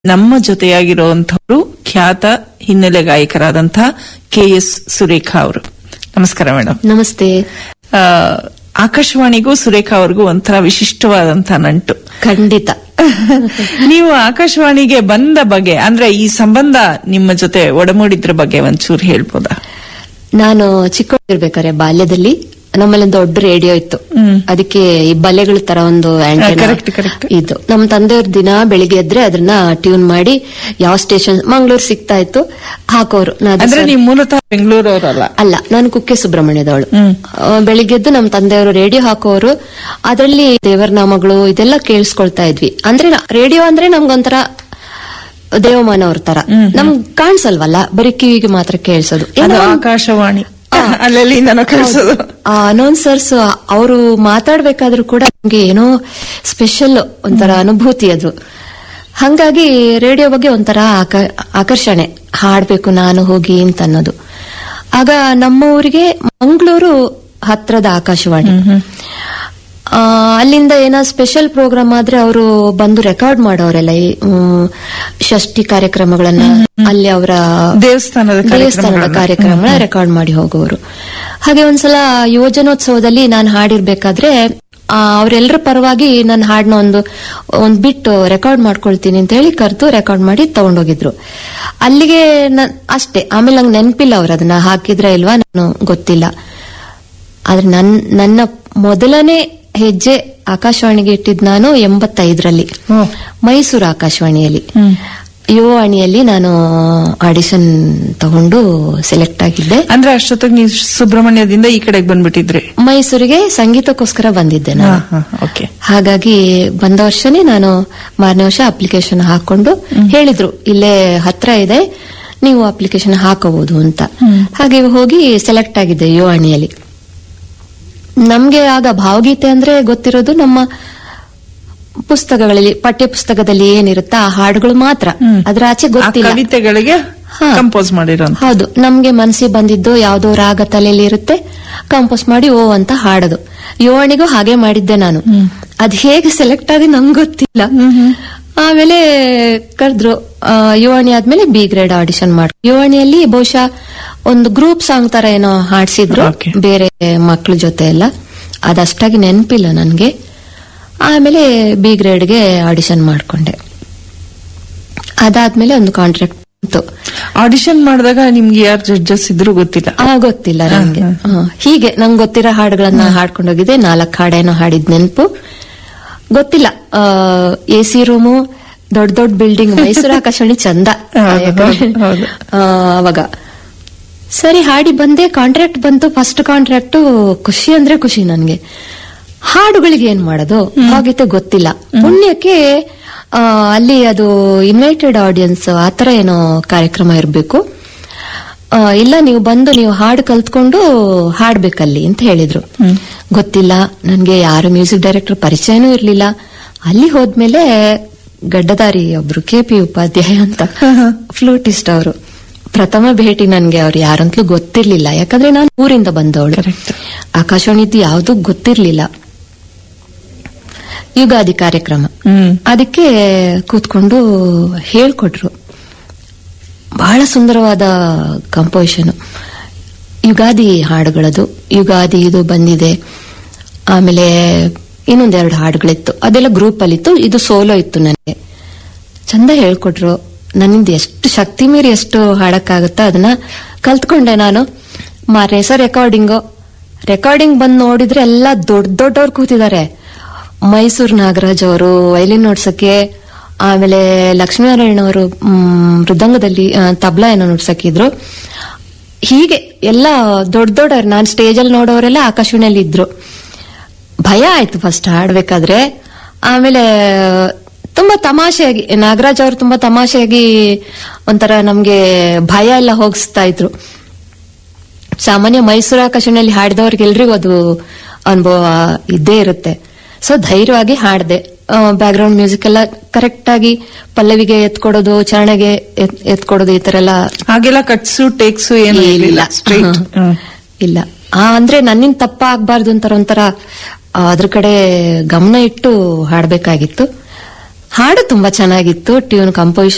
ನಮ್ಮ ಜೊತೆಯಾಗಿರುವಂತವರು ಖ್ಯಾತ ಹಿನ್ನೆಲೆ ಗಾಯಕರಾದಂತಹ ಕೆ ಎಸ್ ಸುರೇಖಾ ಅವರು ನಮಸ್ಕಾರ ಮೇಡಮ್ ನಮಸ್ತೆ ಆ, ಆಕಾಶವಾಣಿಗೂ ಸುರೇಖಾ ಅವ್ರಿಗೂ ಒಂಥರ ವಿಶಿಷ್ಟವಾದಂತಹ ನಂಟು ಖಂಡಿತ ನೀವು ಆಕಾಶವಾಣಿಗೆ ಬಂದ ಬಗ್ಗೆ ಅಂದ್ರೆ ಈ ಸಂಬಂಧ ನಿಮ್ಮ ಜೊತೆ ಒಡಮೂಡಿದ್ರ ಬಗ್ಗೆ ಒಂಚೂರು ಹೇಳ್ಬೋದಾ ನಾನು ಚಿಕ್ಕವಳಿರ್ಬೇಕಾರೆ ಬಾಲ್ಯದಲ್ಲಿ ನಮ್ಮಲ್ಲಿ ಒಂದು ದೊಡ್ಡ ರೇಡಿಯೋ ಇತ್ತು ಹ್ಮ್. ಅದಕ್ಕೆ ಈ ಬಲೆಗಳ ತರ ಒಂದು antenna correct, correct. ಇದು ನಮ್ಮ ತಂದೆಯವ್ರ ದಿನ ಬೆಳಿಗ್ಗೆ ಎದ್ರೆ ಅದನ್ನ ಟ್ಯೂನ್ ಮಾಡಿ ಯಾವ ಸ್ಟೇಷನ್ ಮಂಗಳೂರು ಸಿಗ್ತಾ ಇತ್ತು ಹಾಕೋರು ನಾ ಅದು ಅಂದ್ರೆ ಸರ್- ನೀವು ಮೂಲತಃ ಬೆಂಗಳೂರವರಲ್ಲ ಅಲ್ಲ ನಾನು ಕುಕ್ಕೆ ಸುಬ್ರಹ್ಮಣ್ಯದವಳು ಹ್ಮ್. ಆ, ಬೆಳಿಗ್ಗೆದ್ದು ನಮ್ಮ ತಂದೆಯವರು ರೇಡಿಯೋ ಹಾಕೋರು ಅದರಲ್ಲಿ ದೇವರ ನಾಮಗಳು ಇದೆಲ್ಲ ಕೇಳಿಸ್ಕೊಳ್ತಾ ಇದ್ವಿ ಅಂದ್ರೆ ರೇಡಿಯೋ ಅಂದ್ರೆ ನಮ್ಗೊಂಥರ ದೇವಮಾನವ್ರ ತರ ನಮ್ಗ್ ಕಾಣಿಸಲ್ವಲ್ಲ ಬರೀ ಕಿವಿಗೆ ಮಾತ್ರ ಕೇಳಿಸೋದು ಅದು ಆಕಾಶವಾಣಿ ಅಲ್ಲೆಲ್ಲಿಂದ ನಾವು ಕಳಿಸೋದು ಆ ಅನೌನ್ಸರ್ಸ್ ಅವರು ಮಾತಾಡ್ಬೇಕಾದ್ರೂ ಕೂಡ ನಮ್ಗೆ ಏನೋ ಸ್ಪೆಷಲ್ ಒಂಥರ ಅನುಭೂತಿ ಅದು ಹಂಗಾಗಿ ರೇಡಿಯೋ ಬಗ್ಗೆ ಒಂಥರ ಆಕ- ಆಕರ್ಷಣೆ ಹಾಡ್ಬೇಕು ನಾನು ಹೋಗಿ ಅಂತ ಅನ್ನೋದು ಆಗ ನಮ್ಮ ಊರಿಗೆ ಮಂಗಳೂರು ಹತ್ರದ ಆಕಾಶವಾಣಿ ಆ, ಅಲ್ಲಿಂದ ಏನೋ ಸ್ಪೆಷಲ್ ಪ್ರೋಗ್ರಾಮ್ ಆದ್ರೆ ಅವರು ಬಂದು ರೆಕಾರ್ಡ್ ಮಾಡೋರೆಲ್ಲ ಈ ಮ್, ಷಷ್ಠಿ ಕಾರ್ಯಕ್ರಮಗಳನ್ನ ಅಲ್ಲಿ ಅವರ ದೇವಸ್ಥಾನದ ದೇವಸ್ಥಾನದ ಕಾರ್ಯಕ್ರಮಗಳನ್ನ. ಕಾರ್ಯಕ್ರಮಗಳ ರೆಕಾರ್ಡ್ ಮಾಡಿ ಹೋಗೋರು ಹಾಗೆ ಒಂದ್ಸಲ ಯುವಜನೋತ್ಸವದಲ್ಲಿ ನಾನು ಹಾಡಿರ್ಬೇಕಾದ್ರೆ ಆ, ಅವರೆಲ್ಲರ ಪರವಾಗಿ ನನ್ನ ಹಾಡನ್ನ ಒಂದು ಒಂದ್ ಬಿಟ್ಟು ರೆಕಾರ್ಡ್ ಮಾಡ್ಕೊಳ್ತೀನಿ ಅಂತ ಹೇಳಿ ಕರೆದು ರೆಕಾರ್ಡ್ ಮಾಡಿ ತಗೊಂಡೋಗಿದ್ರು ಅಲ್ಲಿಗೆ ನನ್- ಅಷ್ಟೇ ಆಮೇಲೆ ನಂಗೆ ನೆನಪಿಲ್ಲ ಅವ್ರು ಅದನ್ನ ಹಾಕಿದ್ರ ಇಲ್ವಾ ನಾನು ಗೊತ್ತಿಲ್ಲ ಆದ್ರೆ ನನ್ ನನ್ನ ಮೊದಲನೇ ಹೆಜ್ಜೆ ಆಕಾಶವಾಣಿಗೆ ಇಟ್ಟಿದ್ ನಾನು ಎಂಬತ್ತೈದರಲ್ಲಿ ಹ್ಮ್. ಮೈಸೂರು ಆಕಾಶವಾಣಿಯಲ್ಲಿ ಹ್ಮ್. ಯುವವಾಣಿಯಲ್ಲಿ ನಾನು ಆಡಿಷನ್ ತಗೊಂಡು ಸೆಲೆಕ್ಟ್ ಆಗಿದ್ದೆ ಅಂದ್ರೆ ಅಷ್ಟೊತ್ತಿಗೆ ನೀವು ಸುಬ್ರಹ್ಮಣ್ಯದಿಂದ ಈ ಕಡೆಗೆ ಬಂದ್ಬಿಟ್ಟಿದ್ರಿ ಮೈಸೂರಿಗೆ ಸಂಗೀತಕ್ಕೋಸ್ಕರ ಬಂದಿದ್ದೆ ನಾನು ಓಕೆ ಹಾಗಾಗಿ ಬಂದ ವರ್ಷನೇ ನಾನು ಮಾರನೇ ವರ್ಷ ಅಪ್ಲಿಕೇಶನ್ ಹಾಕೊಂಡು ಹೇಳಿದ್ರು ಇಲ್ಲೇ ಹತ್ರ ಇದೆ ನೀವು ಅಪ್ಲಿಕೇಶನ್ ಹಾಕಬಹುದು ಅಂತ ಹಾಗೆ ಹೋಗಿ ಸೆಲೆಕ್ಟ್ ಆಗಿದ್ದೆ ಯುವಾಣಿಯಲ್ಲಿ ನಮ್ಗೆ ಆಗ ಭಾವಗೀತೆ ಅಂದ್ರೆ ಗೊತ್ತಿರೋದು ನಮ್ಮ ಪುಸ್ತಕಗಳಲ್ಲಿ ಪಠ್ಯ ಪುಸ್ತಕದಲ್ಲಿ ಏನಿರುತ್ತಾ ಆ ಹಾಡುಗಳು ಮಾತ್ರ ಅದ್ರ ಆಚೆ ಆ ಗೊತ್ತಿಲ್ಲ ಕವಿತೆಗಳಿಗೆ ಹಾ. ಕಂಪೋಸ್ ಮಾಡಿರೋಂತ ಹೌದು ನಮ್ಗೆ ಮನಸ್ಸಿಗೆ ಬಂದಿದ್ದು ಯಾವ್ದೋ ರಾಗ ತಲೆಯಲ್ಲಿ ಇರುತ್ತೆ ಕಂಪೋಸ್ ಮಾಡಿ ಓ ಅಂತ ಹಾಡೋದು ಯುವಣಿಗೂ ಹಾಗೆ ಮಾಡಿದ್ದೆ ನಾನು ಅದ್ ಹೇಗೆ ಸೆಲೆಕ್ಟ್ ಆಗಿ ನಂಗೆ ಗೊತ್ತಿಲ್ಲ ಆಮೇಲೆ ಕರೆದ್ರು ಯುವಣಿ ಆದ್ಮೇಲೆ ಬಿ ಗ್ರೇಡ್ ಆಡಿಷನ್ ಮಾಡಿ ಯುವಣಿಯಲ್ಲಿ ಬಹುಶಃ ಒಂದು ಗ್ರೂಪ್ ಸಾಂಗ್ ತರ ಏನೋ ಹಾಡ್ಸಿದ್ರು Okay. ಬೇರೆ ಮಕ್ಳ ಜೊತೆ ಎಲ್ಲ ಅದಷ್ಟಾಗಿ ನೆನಪಿಲ್ಲ ನನ್ಗೆ ಆಮೇಲೆ ಬಿ ಗ್ರೇಡ್ಗೆ ಆಡಿಷನ್ ಮಾಡ್ಕೊಂಡೆ ಅದಾದ್ಮೇಲೆ ಒಂದು ಕಾಂಟ್ರಾಕ್ಟ್ ಬಂತು ಆಡಿಷನ್ ಮಾಡಿದಾಗ ನಿಮ್ಗೆ ಯಾರು ಜಡ್ಜಸ್ ಇದ್ರು ಗೊತ್ತಿಲ್ಲ ಆ ಗೊತ್ತಿಲ್ಲ ನಂಗೆ ಆ, ಹೀಗೆ ನಂಗೆ ಗೊತ್ತಿರೋ ಹಾಡುಗಳನ್ನ ಹಾಡ್ಕೊಂಡು ಹೋಗಿದ್ದೆ ನಾಲ್ಕು ಹಾಡೇನೋ ಹಾಡಿದ್ ನೆನಪು ಗೊತ್ತಿಲ್ಲ ಎ ಸಿ ರೂಮು ದೊಡ್ಡ ದೊಡ್ಡ ಬಿಲ್ಡಿಂಗ್ ಮೈಸೂರು ಆಕಾಶವಾಣಿ ಚಂದ ಹೌದು, ಯಾಕಂದ್ರೆ, ಹೌದು. ಆ, ಅವಾಗ ಸರಿ ಹಾಡಿ ಬಂದೆ ಕಾಂಟ್ರಾಕ್ಟ್ ಬಂತು ಫಸ್ಟ್ ಕಾಂಟ್ರಾಕ್ಟ್ ಖುಷಿ ಅಂದ್ರೆ ಖುಷಿ ನನ್ಗೆ ಹಾಡುಗಳಿಗೆ ಏನ್ ಮಾಡೋದು ಭಾವಗೀತೆ ಗೊತ್ತಿಲ್ಲ ಪುಣ್ಯಕ್ಕೆ ಆ, ಅಲ್ಲಿ ಅದು ಇನ್ವೈಟೆಡ್ ಆಡಿಯನ್ಸ್ ಆತರ ಏನೋ ಕಾರ್ಯಕ್ರಮ ಇರಬೇಕು ಇಲ್ಲ ನೀವು ಬಂದು ನೀವು ಹಾಡು ಕಲ್ತ್ಕೊಂಡು ಹಾಡ್ಬೇಕಲ್ಲಿ ಅಂತ ಹೇಳಿದ್ರು ಗೊತ್ತಿಲ್ಲ ನನ್ಗೆ ಯಾರು ಮ್ಯೂಸಿಕ್ ಡೈರೆಕ್ಟರ್ ಪರಿಚಯನೂ ಇರ್ಲಿಲ್ಲ ಅಲ್ಲಿ ಹೋದ್ಮೇಲೆ ಗಡ್ಡದಾರಿ ಒಬ್ರು ಕೆ ಪಿ ಉಪಾಧ್ಯಾಯ ಅಂತ ಫ್ಲೂಟಿಸ್ಟ್ ಅವರು ಪ್ರಥಮ ಭೇಟಿ ನನ್ಗೆ ಅವ್ರು ಯಾರಂತಲೂ ಗೊತ್ತಿರ್ಲಿಲ್ಲ ಯಾಕಂದ್ರೆ ನಾನು ಊರಿಂದ ಬಂದವಳು Correct. ಆಕಾಶವಾಣಿದ್ದು ಯಾವ್ದು ಗೊತ್ತಿರ್ಲಿಲ್ಲ ಯುಗಾದಿ ಕಾರ್ಯಕ್ರಮ ಹ್ಮ್ ಅದಕ್ಕೆ ಕೂತ್ಕೊಂಡು ಹೇಳ್ಕೊಟ್ರು ಬಹಳ ಸುಂದರವಾದ ಕಂಪೋಸಿಷನ್ ಯುಗಾದಿ ಹಾಡುಗಳದು ಯುಗಾದಿ ಇದು ಬಂದಿದೆ ಆಮೇಲೆ ಇನ್ನೊಂದೆರಡು ಹಾಡುಗಳಿತ್ತು ಅದೆಲ್ಲ ಗ್ರೂಪ್ ಅಲ್ಲಿ ಇತ್ತು ಇದು ಸೋಲೋ ಇತ್ತು ನನಗೆ ಚಂದ ಹೇಳ್ಕೊಟ್ರು ನನ್ನಿಂದ ಎಷ್ಟು ಶಕ್ತಿ ಮೀರಿ ಎಷ್ಟು ಹಾಡಕ್ಕಾಗುತ್ತೋ ಅದನ್ನ ಕಲ್ತ್ಕೊಂಡೆ ನಾನು ಮಾರನೇ ದಿವಸ ರೆಕಾರ್ಡಿಂಗು ರೆಕಾರ್ಡಿಂಗ್ ಬಂದು ನೋಡಿದ್ರೆ ಎಲ್ಲ ದೊಡ್ಡ ದೊಡ್ಡವ್ರು ಕೂತಿದ್ದಾರೆ ಮೈಸೂರು ನಾಗರಾಜ್ ಅವರು ವೈಲಿನ್ ನೋಡ್ಸಕ್ಕೆ ಆಮೇಲೆ ಲಕ್ಷ್ಮೀನಾರಾಯಣ ಅವರು ಮ್, ಮೃದಂಗದಲ್ಲಿ ಆ, ತಬ್ಲಾ ಏನೋ ನೋಡ್ಸಕ್ಕಿದ್ರು ಹೀಗೆ ಎಲ್ಲ ದೊಡ್ಡ ದೊಡ್ಡ ನಾನು ಸ್ಟೇಜಲ್ಲಿ ನೋಡೋರೆಲ್ಲ ಆಕಾಶವಾಣಿಯಲ್ಲಿ ಇದ್ರು ಭಯ ಆಯ್ತು ಫಸ್ಟ್ ಹಾಡ್ಬೇಕಾದ್ರೆ ಆಮೇಲೆ ತುಂಬಾ ತಮಾಷೆಯಾಗಿ ನಾಗರಾಜ್ ಅವರು ತುಂಬಾ ತಮಾಷೆಯಾಗಿ ಒಂಥರ ನಮ್ಗೆ ಭಯ ಎಲ್ಲ ಹೋಗಿಸ್ತಾ ಇದ್ರು ಸಾಮಾನ್ಯ ಮೈಸೂರು ಆಕಾಶವಾಣಿಯಲ್ಲಿ ಹಾಡಿದವ್ರಿಗೆಲ್ರಿಗೂ ಅದು ಅನುಭವ ಇದ್ದೇ ಇರುತ್ತೆ ಸೊ ಧೈರ್ಯವಾಗಿ ಹಾಡ್ದೆ ಬ್ಯಾಕ್ ಗ್ರೌಂಡ್ ಮ್ಯೂಸಿಕ್ ಎಲ್ಲ ಕರೆಕ್ಟ್ ಆಗಿ ಪಲ್ಲವಿಗೆ ಎತ್ಕೊಡೋದು ಚರಣಗೆ ಎತ್- ಎತ್ಕೊಡೋದು ಈ ತರ ಎಲ್ಲ ಹಾಗೆಲ್ಲ ಕಟ್ಸು ಟೇಕ್ಸು ಏನು ಇರಲಿಲ್ಲ ಸ್ಟ್ರೈಟ್ ಹಾ. ಇಲ್ಲ ಆ ಅಂದ್ರೆ ನನ್ನಿಂದ ತಪ್ಪ ಆಗ್ಬಾರ್ದು ಅಂತಾರ ಒಂಥರ ಆ, ಅದ್ರ ಕಡೆ ಗಮನ ಇಟ್ಟು ಹಾಡ್ಬೇಕಾಗಿತ್ತು ಹಾಡು ತುಂಬಾ ಚೆನ್ನಾಗಿತ್ತು ಟ್ಯೂನ್ ಕಂಪೋಸಿಷನ್